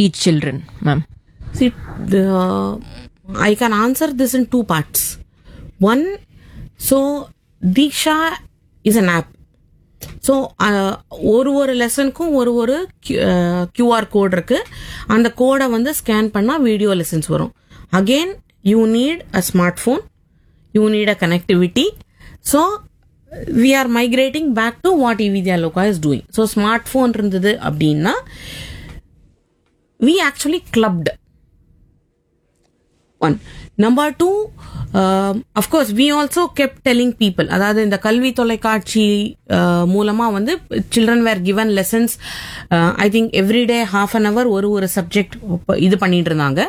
teach children, ma'am? See, the, I can answer this in two parts. One, so Diksha is an app. So ஒரு ஒரு லெசனுக்கும் ஒரு ஒரு QR code இருக்கு அந்த கோடை வந்து ஸ்கேன் பண்ணால் வீடியோ லெசன்ஸ் வரும் again you need a smart phone you need a connectivity so we are migrating back to what Evidya Loka is doing so smart phone இருந்தது அப்படின்னா we actually clubbed one number two of course we also kept telling people அதாவது இந்த கல்வி தொலைக்காட்சி uh, மூலமா வந்து children were given lessons I think every day half an hour ஒரு ஒரு சப்ஜெக்ட் இது பண்ணிட்டு இருந்தாங்க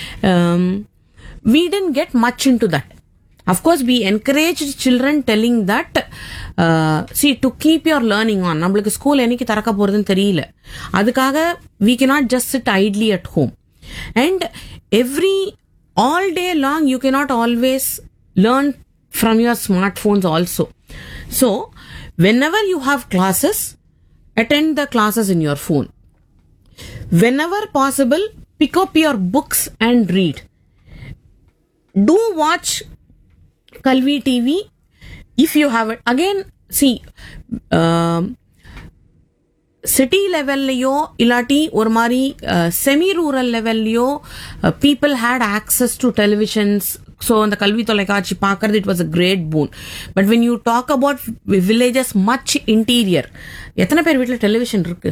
we tent get much into that of course we encourage children telling that see to keep your learning on நம்மளுக்கு school என்னைக்கு திறக்க போறதுன்னு தெரியல அதுக்காக we cannot just sit idly at home and every all day long you cannot always learn from your smartphones also so whenever you have classes attend the classes in your phone whenever possible pick up your books and read do watch kalvi tv if you have it again see um, city லெவல்லையோ இல்லாட்டி ஒரு மாதிரி semi rural லெவல்லையோ people had access to televisions so அந்த கல்வி தொலைக்காட்சி பார்க்கறது it was a great boon but when you talk about villages much interior எத்தனை பேர் வீட்டில் டெலிவிஷன் இருக்கு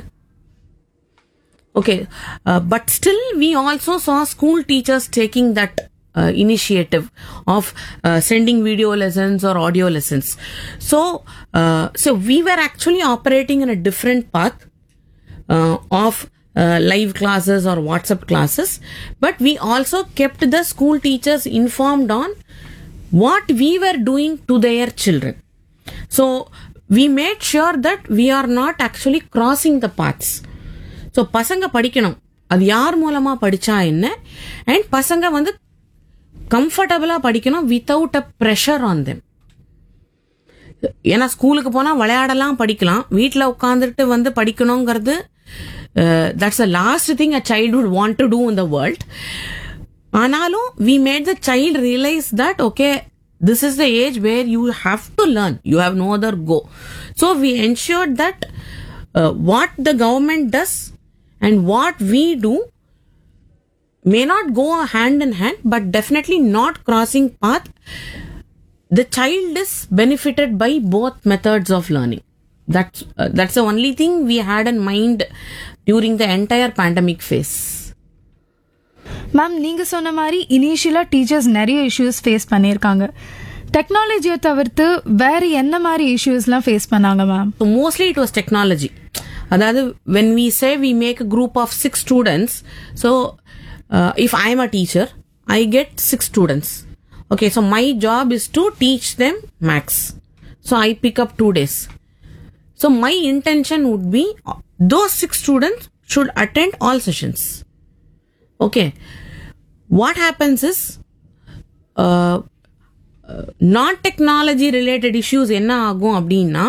okay uh, but still we also saw school teachers taking that uh, initiative of uh, sending video lessons or audio lessons so uh, so we were actually operating in a different path uh, of uh, live classes or whatsapp classes but we also kept the school teachers informed on what we were doing to their children so we made sure that we are not actually crossing the paths so பசங்க படிக்கணும் அது யார் மூலமா படிச்சா என்ன and பசங்க வந்து கம்ஃபர்டபுளா படிக்கணும் without a pressure on them ஏன்னா ஸ்கூலுக்கு போனா விளையாடலாம் படிக்கலாம் வீட்டில் உட்காந்துட்டு வந்து படிக்கணுங்கிறது that's a lost thing a childhood want to do in the world ஆனாலும் we made the child realise that okay this is the age where you have to learn you have no other go so we ensure that what the government does and what we do may not go hand in hand but definitely not crossing path the child is benefited by both methods of learning that's uh, that's the only thing we had in mind during the entire pandemic phase ma'am நீங்க சொன்ன மாதிரி இனிஷியலா teachers நிறைய issues face பண்ணியிருக்காங்க டெக்னாலஜியை தவிர்த்து வேற என்ன மாதிரி இஷ்யூஸ்லாம் ஃபேஸ் பண்ணாங்க ma'am so mostly it was technology அதாவது when we say we make a group of six students so uh, if i am a teacher i get six students okay so my job is to teach them max so i pick up two days so my intention would be uh, those six students should attend all sessions okay what happens is uh, non technology related issues என்ன ஆகும் அப்படின்னா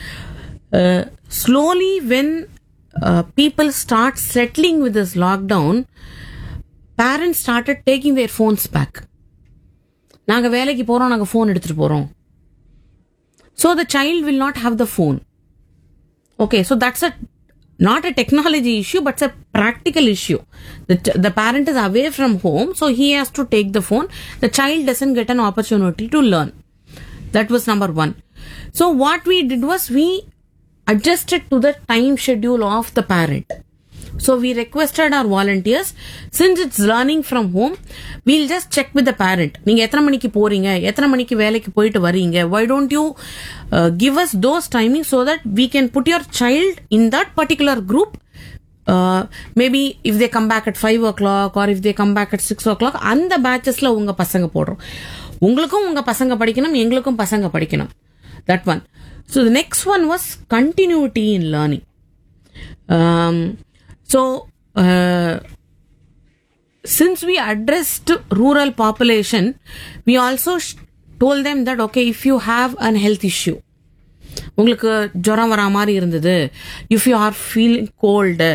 slowly when people start settling with this lockdown parents started taking their phones back நாங்கள் வேலைக்கு போகிறோம் நாங்கள் phone எடுத்துகிட்டு போகிறோம் so the child will not have the phone okay so that's a not a technology issue but it's a practical issue the, the parent is away from home so he has to take the phone the child doesn't get an opportunity to learn that was number one so what we did was we adjusted to the time schedule of the parent so we requested our volunteers since it's learning from home we'll just check with the parent நீங்க எத்தனை மணிக்கு போறீங்க எத்தனை மணிக்கு வேலைக்கு போயிட்டு வரீங்க why don't you uh, give us those timings so that we can put your child in that particular group uh, maybe if they come back at 5 o'clock or if they come back at 6 o'clock அந்த பேட்சஸ்ல உங்க பசங்க போடுறோம் உங்களுக்கும் உங்க பசங்க படிக்கணும் எங்களுக்கும் பசங்க படிக்கணும் that one so the next one was continuity in learning um, so uh, since we addressed rural population we also sh- told them that okay if you have an health issue உங்களுக்கு ஜுரம் வரா மாதிரி இருந்தது if you are feeling cold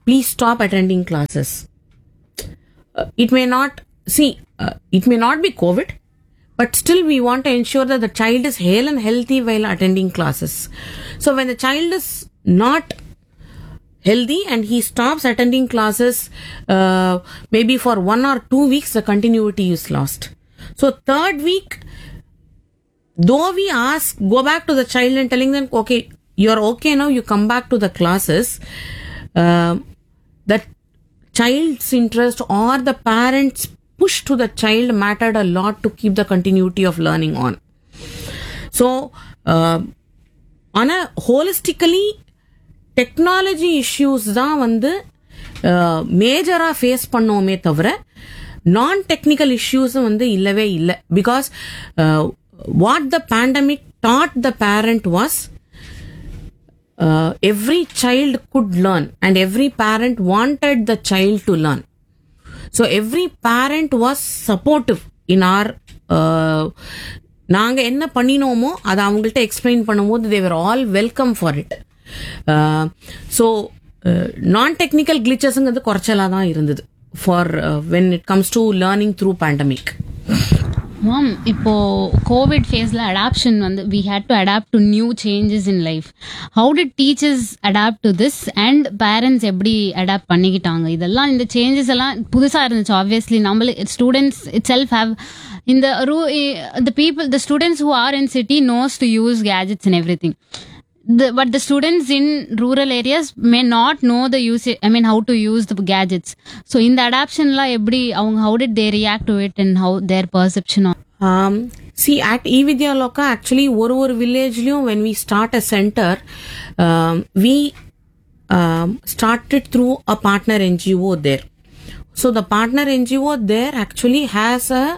please stop attending classes uh, it may not see uh, it may not be covid but still we want to ensure that the child is hale and healthy while attending classes so when the child is not healthy and he stops attending classes uh, maybe for one or two weeks the continuity is lost so third week though we ask go back to the child and telling them okay you're okay now you come back to the classes uh, that child's interest or the parents push to the child mattered a lot to keep the continuity of learning on so uh, on a holistically technology issues தான் வந்து மேஜராக face பண்ணோமே தவிர நான் technical இஷ்யூஸும் வந்து இல்லவே இல்லை because what the pandemic taught the parent was every child could learn and every parent wanted the child to learn so every parent was supportive in our நாங்கள் என்ன பண்ணினோமோ அதை அவங்கள்ட்ட எக்ஸ்பிளைன் பண்ணும்போது they're all welcome for it so non technical கிளிச்சஸுங்கிறது குறைச்சலாக தான் இருந்தது for when it comes to learning through pandemic ma'am இப்போ கோவிட் ஃபேஸில் அடாப்ஷன் வந்து we had to adapt to new changes in life how did teachers adapt to this and parents எப்படி adapt பண்ணிக்கிட்டாங்க இதெல்லாம் இந்த சேஞ்சஸ் எல்லாம் புதுசாக இருந்துச்சு ஆப்வியஸ்லி நம்மளுக்கு ஸ்டூடெண்ட்ஸ் இட் செல்ஃப் ஹேவ் இந்த ரூ the people the students who are in city knows to use gadgets and every thing the, but the students in rural areas may not know the use i mean how to use the gadgets so in the adaption la எப்படி அவங்க how did they react to it and how their perception of see at e Vidyaloka actually ஒரு ஒரு வில்லேஜ்லயும் when we start a centre we started through a partner NGO there so the partner NGO there actually has a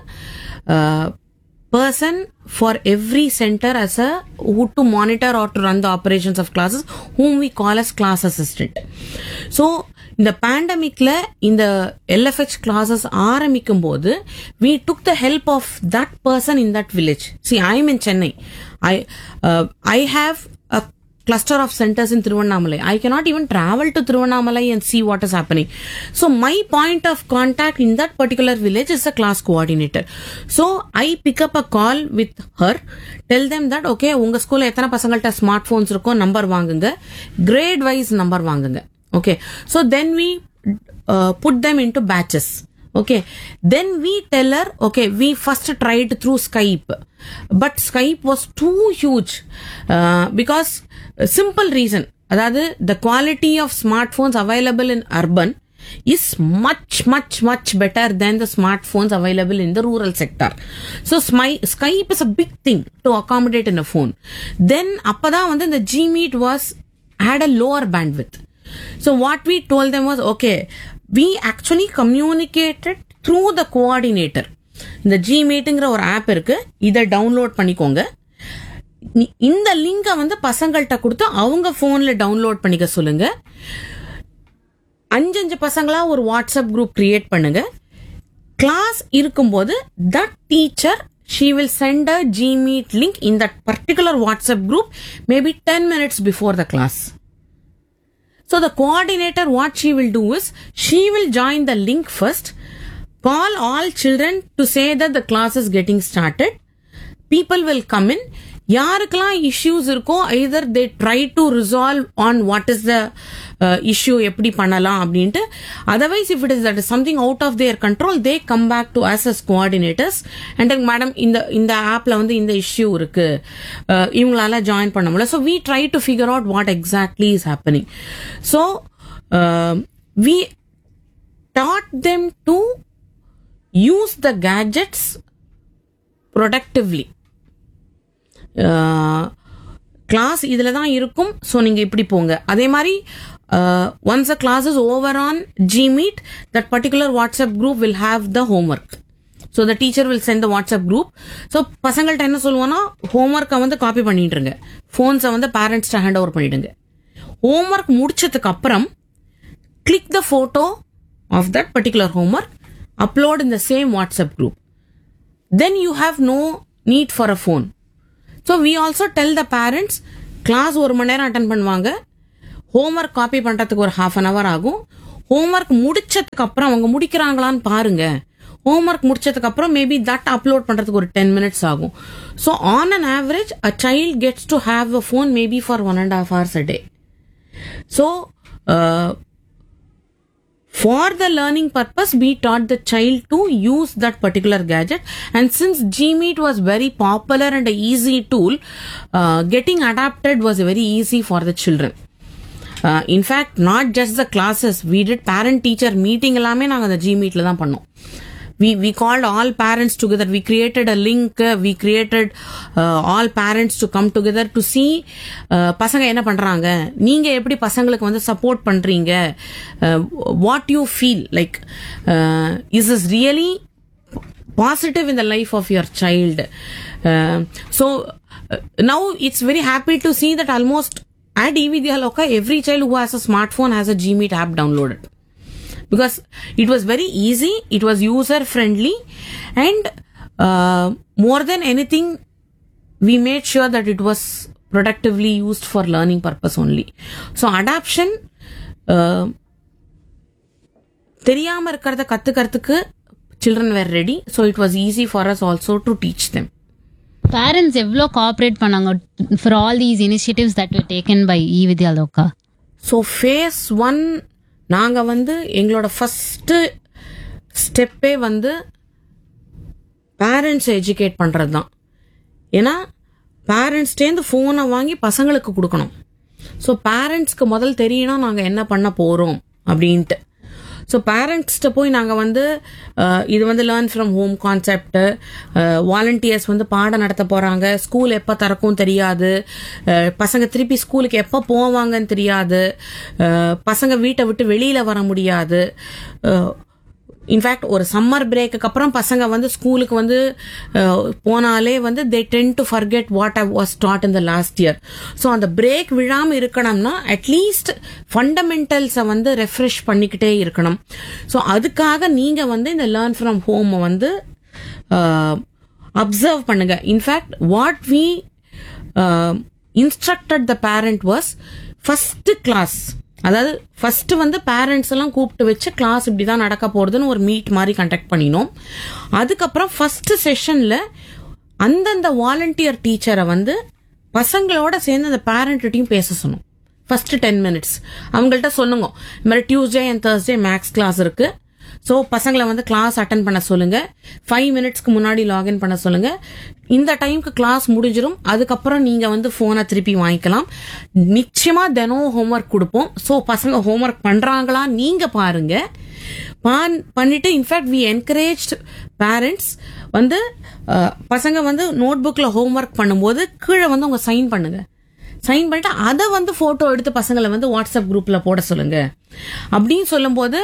person for every center as a who to monitor or to run the operations of classes whom we call as class assistant so இந்த பேண்டமிக்ல இந்த எல்எஃப்ஹெச் classes ஆரம்பிக்கும் போது we took the help of that person in that village see I am in Chennai I I have a cluster of centers in Tiruvannamalai. I cannot even travel to Tiruvannamalai and see what is happening. So my point of contact in that particular village is a class coordinator. So I pick up a call with her, tell them that okay உங்க ஸ்கூல்ல எத்தனை பசங்கள்ட்ட smart phones இருக்கோ number வாங்குங்க grade wise number வாங்குங்க okay so then we put them in two batches okay then we tell her okay we first tried through skype but skype was too huge uh, because uh, simple reason அதாவது the quality of smartphones available in urban is much much much better than the smartphones available in the rural sector so Smy- skype is a big thing to accommodate in a phone then அப்பதான் வந்து the gmeet was had a lower bandwidth so what we told them was okay we actually communicated through the coordinator இந்த G மீட்டுங்கிற ஒரு app இருக்கு இதை download பண்ணிக்கோங்க நீ- இந்த லிங்கை வந்து பசங்கள்கிட்ட கொடுத்து அவங்க போன்ல டவுன்லோட் பண்ணிக்க சொல்லுங்க அஞ்சஞ்சு பசங்களா ஒரு வாட்ஸ்அப் குரூப் கிரியேட் பண்ணுங்க கிளாஸ் இருக்கும்போது that teacher she will send a G Meet link in that particular WhatsApp group maybe ten minutes before the class So the coordinator, what she will do is, she will join the link first, call all children to say that the class is getting started. People will come in. யாருக்கெல்லாம் issues இருக்கோ either they try to resolve on what is the uh, issue எப்படி பண்ணலாம் அப்படின்ட்டு otherwise if it is that is something out of their control they come back to us as coordinators and then madam இந்த இந்த ஆப்ல வந்து இந்த issue இருக்கு uh, இவங்களால ஜாயின் பண்ண முடியல so we try to figure out what exactly is happening so we taught them to use the gadgets productively class இதில் தான் இருக்கும் ஸோ நீங்கள் இப்படி போங்க அதே மாதிரி once a class is over on G Meet that particular WhatsApp group will have the homework so the teacher will send the WhatsApp group so பசங்கள்ட்ட என்ன சொல்லுவோன்னா ஹோம்ஒர்க்கை வந்து காப்பி பண்ணிட்டுருங்க ஃபோன்ஸை வந்து பேரண்ட்ஸ்ட்ட ஹேண்ட் ஓவர் பண்ணிடுங்க ஹோம்ஒர்க் முடிச்சதுக்கு அப்புறம் click the photo of that particular homework, upload in the same WhatsApp group. Then you have no need for a phone. So we also tell the parents, class ஒரு மணி நேரம் attend பண்ணுவாங்க homework copy பண்ணுறதுக்கு ஒரு half an hour ஆகும் homework முடிச்சதுக்கு அப்புறம் அவங்க முடிக்கிறாங்களான்னு பாருங்க ஹோம்ஒர்க் முடிச்சதுக்கு அப்புறம் மேபி தட் அப்லோட் பண்றதுக்கு ஒரு டென் மினிட்ஸ் ஆகும் so on an average a child gets to have a phone maybe for one and half hours a day so for the learning purpose we taught the child to use that particular gadget and since gmeet was very popular and a easy tool uh, getting adapted was very easy for the children uh, in fact not just the classes we did parent teacher meeting எல்லாமே நாங்க அந்த gmeetல தான் பண்ணோம் we we called all parents together we created a link uh, we created uh, all parents to come together to see uh, பசங்க என்ன பண்றாங்க நீங்க எப்படி பசங்களுக்கு வந்து சப்போர்ட் பண்றீங்க what you feel like is is really positive in the life of your child. Uh, so uh, now it's very happy to see that almost at EVDLOKA, every child who has a smartphone has a GMeet app downloaded. Because it was very easy, it was user friendly, and uh, more than anything, we made sure that it was productively used for learning purpose only. So adaption, uh, தெரியாம இருக்கிறத கத்துக்கிறதுக்கு children were ready so it was easy for us also to teach them parents எவ்வளோ cooperate பண்ணாங்க for all these initiatives that were taken by e Vidyaloka so phase one நாங்கள் வந்து எங்களோட first ஸ்டெப்பே வந்து parents educate பண்ணுறது தான் ஏன்னா பேரண்ட்ஸ்டேருந்து ஃபோனை வாங்கி பசங்களுக்கு கொடுக்கணும் ஸோ பேரண்ட்ஸ்க்கு முதல் தெரியணும் நாங்கள் என்ன பண்ண போகிறோம் அப்படின்ட்டு ஸோ பேரண்ட்ஸ்கிட்ட போய் நாங்கள் வந்து அஹ், இது வந்து learn from home concept volunteers வந்து பாடம் நடத்த போகிறாங்க ஸ்கூல் எப்போ திறக்கும் தெரியாது அஹ், பசங்க திருப்பி ஸ்கூலுக்கு எப்போ போவாங்கன்னு தெரியாது அஹ், பசங்க வீட்டை விட்டு வெளியில் வர முடியாது அஹ், இன்ஃபேக்ட் ஒரு சம்மர் பிரேக்கு அப்புறம் பசங்க வந்து ஸ்கூலுக்கு வந்து அஹ், போனாலே வந்து they tend to forget what I was taught in the last year so அந்த பிரேக் விழாம இருக்கணும்னா அட்லீஸ்ட் ஃபண்டமெண்டல்ஸை வந்து ரெஃப்ரெஷ் பண்ணிக்கிட்டே இருக்கணும் ஸோ அதுக்காக நீங்க வந்து இந்த லேர்ன் ஃப்ரம் ஹோம் வந்து அப்சர்வ் பண்ணுங்க in fact what we instructed the parent was first class அதாவது ஃபர்ஸ்ட் வந்து பேரண்ட்ஸ் எல்லாம் கூப்பிட்டு வச்சு கிளாஸ் இப்படி தான் நடக்க போறதுன்னு ஒரு மீட் மாதிரி கண்டக்ட் பண்ணினோம் அதுக்கப்புறம் ஃபர்ஸ்ட் செஷன்ல அந்தந்த வாலண்டியர் டீச்சரை வந்து பசங்களோட சேர்ந்து அந்த பேரண்ட்டையும் பேச சொன்னோம் ஃபர்ஸ்ட் டென் மினிட்ஸ் அவங்கள்ட்ட சொல்லுங்க இந்த மாதிரி Tuesday and Thursday maths class இருக்கு ஸோ பசங்களை வந்து கிளாஸ் அட்டன் பண்ண சொல்லுங்க ஃபைவ் மினிட்ஸ்க்கு முன்னாடி லாகின் பண்ண சொல்லுங்க இந்த டைம்க்கு கிளாஸ் முடிஞ்சிடும் அதுக்கப்புறம் நீங்க வந்து போனை திருப்பி வாங்கிக்கலாம் நிச்சயமா தினம் ஹோம்ஒர்க் கொடுப்போம் ஸோ பசங்க ஹோம்ஒர்க் பண்றாங்களா நீங்க பாருங்க பான் பண்ணிட்டு இன்ஃபேக்ட் வி என்கரேஜ் பேரண்ட்ஸ் வந்து அஹ், பசங்க வந்து நோட் புக்ல ஹோம்ஒர்க் பண்ணும்போது கீழே வந்து உங்க சைன் பண்ணுங்க சைன் பண்ணிட்டு அதை வந்து போட்டோ எடுத்து பசங்களை வந்து வாட்ஸ்அப் குரூப்ல போட சொல்லுங்க அப்படின்னு சொல்லும்போது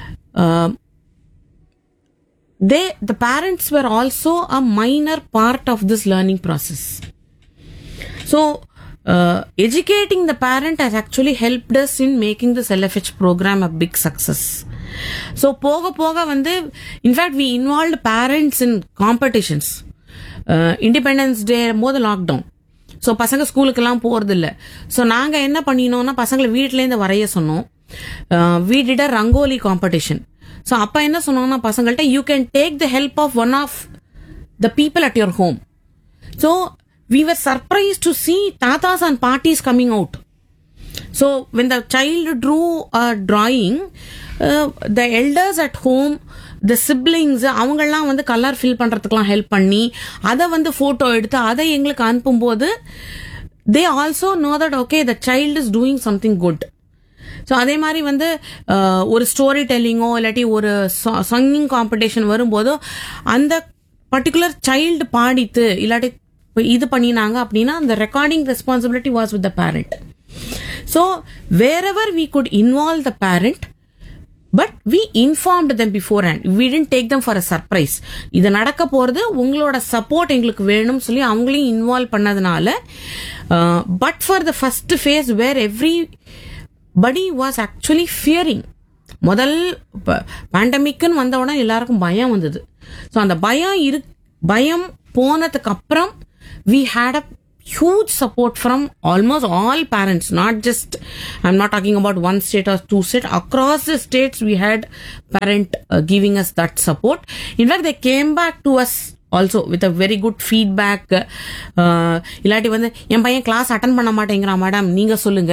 they the parents were also a minor part of this learning process So, uh, educating the parent has actually helped us in making this LFH program a big success. So போக போக வந்து in fact we involve parents in competitions Independence Day போது lockdown so பசங்க ஸ்கூலுக்கெல்லாம் போகிறது இல்லை so நாங்கள் என்ன பண்ணினோம்னா பசங்களை வீட்டிலேருந்து வரைய சொன்னோம் we did a rangoli competition so அப்போ என்ன சொன்னாங்கன்னா பசங்கள்ட்ட you can take the help of one of the people at your home So we were surprised to see tatas and parties coming out. So when the child drew a drawing, uh, the elders at home, the siblings அவங்கெல்லாம் வந்து colour fill பண்றதுக்கெல்லாம் help பண்ணி அதை வந்து photo எடுத்து அதை எங்களுக்கு அனுப்பும்போது they also know that okay the child is doing something good so அதே மாதிரி வந்து அஹ், ஒரு ஸ்டோரி டெல்லிங்கோ இல்லாட்டி ஒரு சங்கிங் காம்படிஷன் வரும்போதோ அந்த பர்டிகுலர் சைல்டு பாடித்து இல்லாட்டி இப்ப இது பண்ணினாங்க அப்படின்னா அந்த recording responsibility was with the parent so wherever we could involve the parent but we informed them beforehand we didn't take them for a surprise இது நடக்க போறது உங்களோட சப்போர்ட் எங்களுக்கு வேணும்னு சொல்லி அவங்களையும் இன்வால்வ் பண்ணதுனால but for the first phase where everybody was actually fearing முதல் பேண்டமிக்னு வந்த உடனே எல்லாருக்கும் பயம் வந்தது ஸோ அந்த பயம் இரு பயம் போனதுக்கு அப்புறம் we had a huge support from almost all parents not just i'm not talking about one state or two state across the states we had parent uh, giving us that support in fact they came back to us also with a very good feedback இல்லாட்டி வந்து என் பையன் class attend பண்ண மாட்டேங்கிறான் madam நீங்க சொல்லுங்க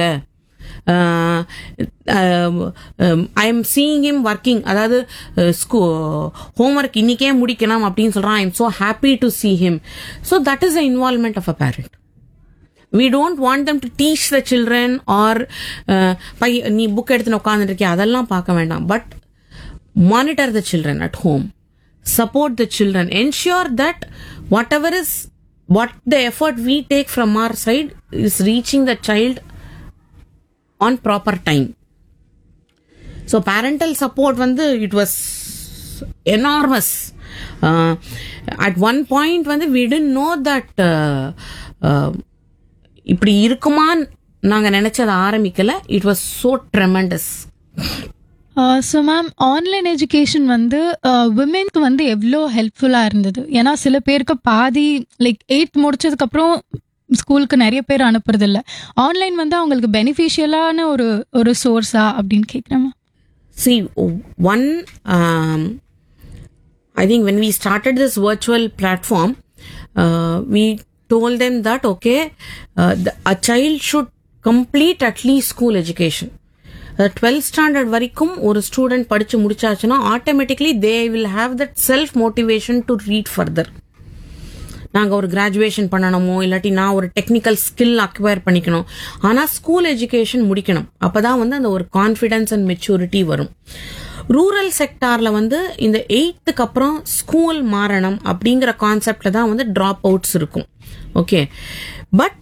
I am seeing him working அதாவது ஸ்கூ homework இன்னைக்கே முடிக்கணும் அப்படின்னு சொல்றான் I am so happy to see him so that is the involvement of a parent we don't want them to teach the children or uh, பை நீ book எடுத்துன்னு உட்காந்துட்டு இருக்கியா அதெல்லாம் பார்க்க வேண்டாம் but monitor the children at home support the children ensure that whatever is what the effort we take from our side is reaching the child on proper time so parental support வந்து it was enormous uh, at one point வந்து we didn't know that uh, uh, இப்படி இருக்குமான்னு நாங்க நினைச்சதை ஆரம்பிக்கல it was so tremendous so ma'am online education வந்து விமென்க்கு வந்து எவ்வளோ ஹெல்ப்ஃபுல்லாக இருந்தது ஏன்னா சில பேருக்கு பாதி லைக் எயித் முடிச்சதுக்கப்புறம் ஸ்கூலுக்கு நிறைய பேர் அனுப்புறதில்ல ஆன்லைன் வந்து அவங்களுக்கு பெனிஃபிஷியலான ஒரு ஒரு சோர்ஸா அப்படின்னு கேட்குறேன் ma'am See, one, um, I think when we started this virtual platform, uh, we told them that, okay, uh, the, a child should complete at least school education. Twelfth standard வரைக்கும் ஒரு student படிச்சு முடிச்சாச்சுன்னா automatically they will have that self motivation to read further நாங்க ஒரு graduation பண்ணணுமோ இல்லாட்டி நான் ஒரு டெக்னிக்கல் ஸ்கில் அக்வயர் பண்ணிக்கணும் ஆனா ஸ்கூல் எஜுகேஷன் முடிக்கணும் அப்பதான் வந்து அந்த ஒரு கான்ஃபிடன்ஸ் அண்ட் மெச்சூரிட்டி வரும் ரூரல் செக்டார்ல வந்து இந்த எயித்துக்கு அப்புறம் ஸ்கூல் மாறணும் அப்படிங்கிற கான்செப்ட்ல தான் வந்து ட்ராப் அவுட்ஸ் இருக்கும் ஓகே பட்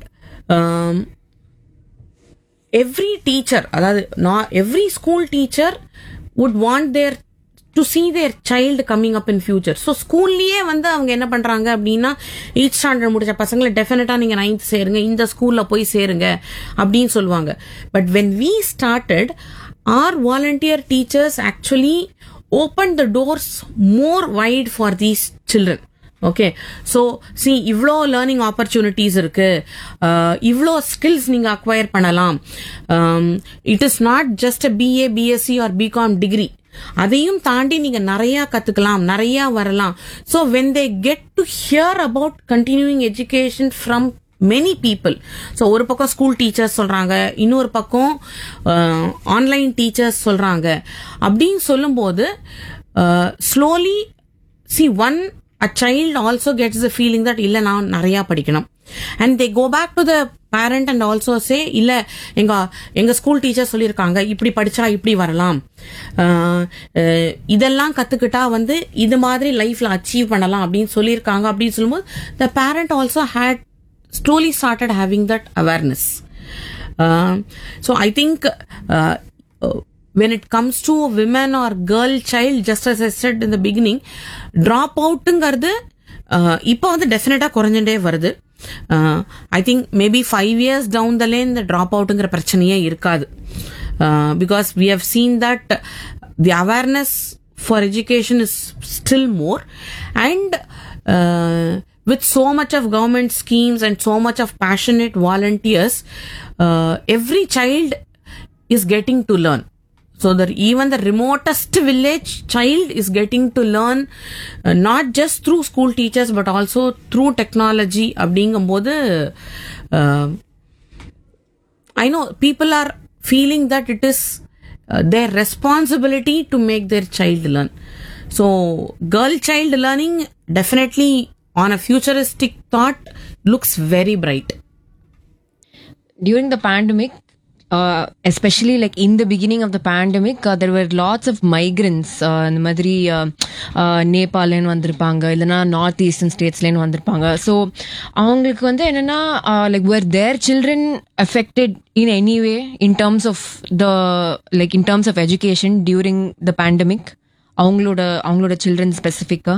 எவ்ரி டீச்சர் அதாவது நான் every school teacher would want their to see their child coming up in future so ஸ்கூல்லையே வந்து அவங்க என்ன பண்றாங்க அப்படின்னா எயிட் ஸ்டாண்டர்ட் முடிச்ச பசங்களை டெஃபினட்டா நீங்க நைன்த் சேருங்க இந்த ஸ்கூல்ல போய் சேருங்க அப்படின்னு சொல்லுவாங்க but when we started our volunteer teachers actually open the doors more wide for these children okay so see இவ்வளோ லேர்னிங் ஆப்பர்ச்சுனிட்டிஸ் இருக்கு அஹ், இவ்வளோ ஸ்கில்ஸ் நீங்க அக்வயர் பண்ணலாம் it is not just BA BSc or BCom degree அதையும் தாண்டி நீங்க நிறைய கத்துக்கலாம் நிறைய வரலாம் so when they get to hear about continuing education from many people so ஒரு பக்கம் ஸ்கூல் டீச்சர்ஸ் சொல்றாங்க இன்னொரு பக்கம் ஆன்லைன் டீச்சர்ஸ் சொல்றாங்க அப்படின்னு சொல்லும்போது slowly see one a child also gets the feeling that இல்ல நான் நிறைய படிக்கணும் and they go back to the parent and also say இல்ல எங்க எங்க ஸ்கூல் டீச்சர் சொல்லியிருக்காங்க இப்படி படிச்சா இப்படி வரலாம் அஹ், அஹ், இதெல்லாம் கத்துக்கிட்டா வந்து இது மாதிரி லைஃப்ல அச்சீவ் பண்ணலாம் அப்படின்னு சொல்லியிருக்காங்க அப்படின்னு சொல்லும்போது the parent also had slowly started having that awareness. Uh, so I think uh, uh, when it comes to women or girl child, just as I said in the beginning, drop outங்கிறது இப்போ வந்து டெஃபினட்டா குறைஞ்சுட்டே வருது I think maybe five years down the lane இந்த drop அவுட்டுங்கிற பிரச்சனையே இருக்காது because we have seen that the awareness for education is still more and uh, with so much of government schemes and so much of passionate volunteers uh, every child is getting to learn so that even the remotest village child is getting to learn uh, not just through school teachers but also through technology அப்படிங்கும்போது uh, I know people are feeling that it is uh, their responsibility to make their child learn. So, girl child learning definitely on a futuristic thought looks very bright. during the pandemic uh, especially like in the beginning of the pandemic uh, there were lots of migrants uh, இந்த மாதிரி நேபாள்லேருந்து வந்திருப்பாங்க இல்லைன்னா north eastern ஸ்டேட்ஸ்லேருந்து வந்திருப்பாங்க so அவங்களுக்கு வந்து என்னன்னா like were their children affected in any way in terms of the like in terms of education during the pandemic அவங்களோட அவங்களோட சில்ட்ரன் ஸ்பெசிஃபிக்காக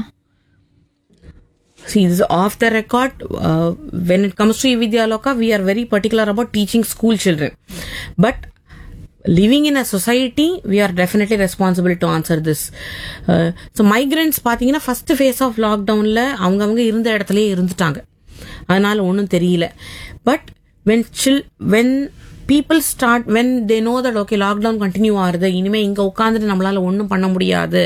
See, this is off the record. Uh, when it comes to Evidya Loka, we are very particular about teaching school children. But living in a society, we are definitely responsible to answer this. Uh, so migrants பாத்தீங்கன்னா first phase of லாக்டவுன்ல அவங்க அவங்க இருந்த இடத்துலயே இருந்துட்டாங்க அதனால ஒன்றும் தெரியல பட் வென் சில் when people start when they know that okay lockdown continue ஆகுது இனிமே இங்க உட்காந்துட்டு நம்மளால ஒன்றும் பண்ண முடியாது